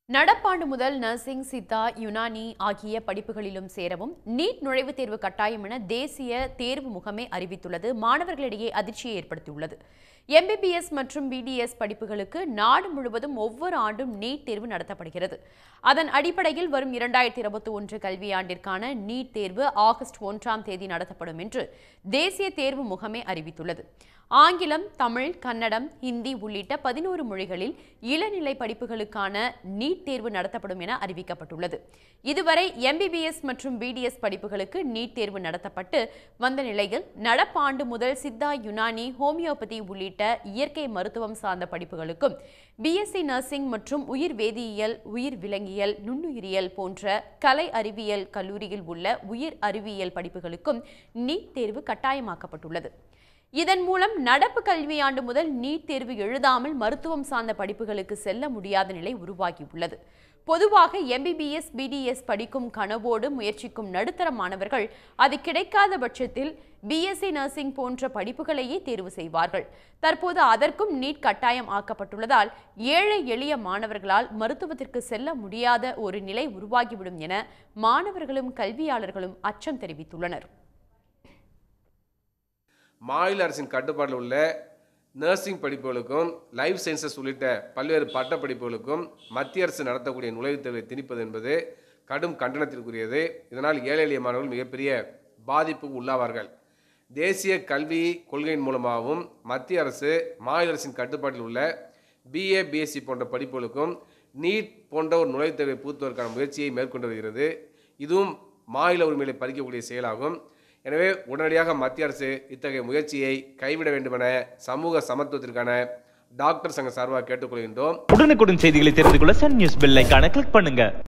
நடப்பாண்டு முதல் நர்சிங் சித்தா யுனானி ஆகிய படிப்புகளிலும் சேரவும் நீட் நுழைவுத் தேர்வு கட்டாயம் என தேசிய தேர்வு முகமை அறிவித்துள்ளது மாணவர்களிடையே அதிர்ச்சியை ஏற்படுத்தியுள்ளது எம்பிபிஎஸ் மற்றும் பிடிஎஸ் படிப்புகளுக்கு நாடு முழுவதும் ஒவ்வொரு ஆண்டும் நீட் தேர்வு நடத்தப்படுகிறது அதன் அடிப்படையில் வரும் இரண்டாயிரத்தி இருபத்தி ஒன்று கல்வியாண்டிற்கான நீட் தேர்வு ஆகஸ்ட் ஒன்றாம் தேதி நடத்தப்படும் என்று தேசிய தேர்வு முகமை அறிவித்துள்ளது ஆங்கிலம் தமிழ் கன்னடம் ஹிந்தி உள்ளிட்ட பதினோரு மொழிகளில் இளநிலை படிப்புகளுக்கான நீட் தேர்வு நடத்தப்படும் என அறிவிக்கப்பட்டுள்ளது இதுவரை எம்பிபிஎஸ் மற்றும் பிடிஎஸ் படிப்புகளுக்கு நீட் தேர்வு நடத்தப்பட்டு வந்த நிலையில் நடப்பாண்டு முதல் சித்தா யுனானி ஹோமியோபதி உள்ளிட்ட இயற்கை மருத்துவம் சார்ந்த படிப்புகளுக்கும் பிஎஸ்சி நர்சிங் மற்றும் உயிர் வேதியியல் உயிர் விலங்கியல் நுண்ணுயிரியல் போன்ற கலை அறிவியல் கல்லூரியில் உள்ள உயிர் அறிவியல் படிப்புகளுக்கும் நீட் தேர்வு கட்டாயமாக்கப்பட்டுள்ளது இதன் மூலம் நடப்பு கல்வியாண்டு முதல் நீட் தேர்வு எழுதாமல் மருத்துவம் சார்ந்த படிப்புகளுக்கு செல்ல முடியாத நிலை உருவாகியுள்ளது பொதுவாக எம்பிபிஎஸ் பிடிஎஸ் படிக்கும் கனவோடு முயற்சிக்கும் நடுத்தர மாணவர்கள் அது கிடைக்காத பட்சத்தில் பிஎஸ்சி நர்சிங் போன்ற படிப்புகளையே தேர்வு செய்வார்கள் தற்போது அதற்கும் நீட் கட்டாயம் ஆக்கப்பட்டுள்ளதால் ஏழை எளிய மாணவர்களால் மருத்துவத்திற்கு செல்ல முடியாத ஒரு நிலை உருவாகிவிடும் என மாணவர்களும் கல்வியாளர்களும் அச்சம் தெரிவித்துள்ளனர் மாநில அரசின் கட்டுப்பாட்டில் உள்ள நர்சிங் படிப்புகளுக்கும் லைஃப் சயின்சஸ் உள்ளிட்ட பல்வேறு பட்ட படிப்புகளுக்கும் மத்திய அரசு நடத்தக்கூடிய நுழைவுத் தேர்வை திணிப்பது என்பது கடும் கண்டனத்திற்குரியது இதனால் ஏழை எளிய மாணவர்கள் மிகப்பெரிய பாதிப்புக்கு உள்ளாவார்கள் தேசிய கல்வி கொள்கையின் மூலமாகவும் மத்திய அரசு மாநில அரசின் கட்டுப்பாட்டில் உள்ள பிஏ பிஎஸ்சி போன்ற படிப்புகளுக்கும் நீட் போன்ற ஒரு நுழைவுத் தேர்வை பூத்துவதற்கான முயற்சியை மேற்கொண்டு வருகிறது இதுவும் மாநில உரிமைகளை பறிக்கக்கூடிய செயலாகும் எனவே உடனடியாக மத்திய அரசு இத்தகைய முயற்சியை கைவிட வேண்டுமென சமூக சமத்துவத்திற்கான டாக்டர் சங்க சார்பாக கேட்டுக்கொள்கின்றோம் உடனுக்குடன் செய்திகளை தெரிந்து கொள்ள சன் நியூஸ் பெல் ஐகானை கிளிக் பண்ணுங்க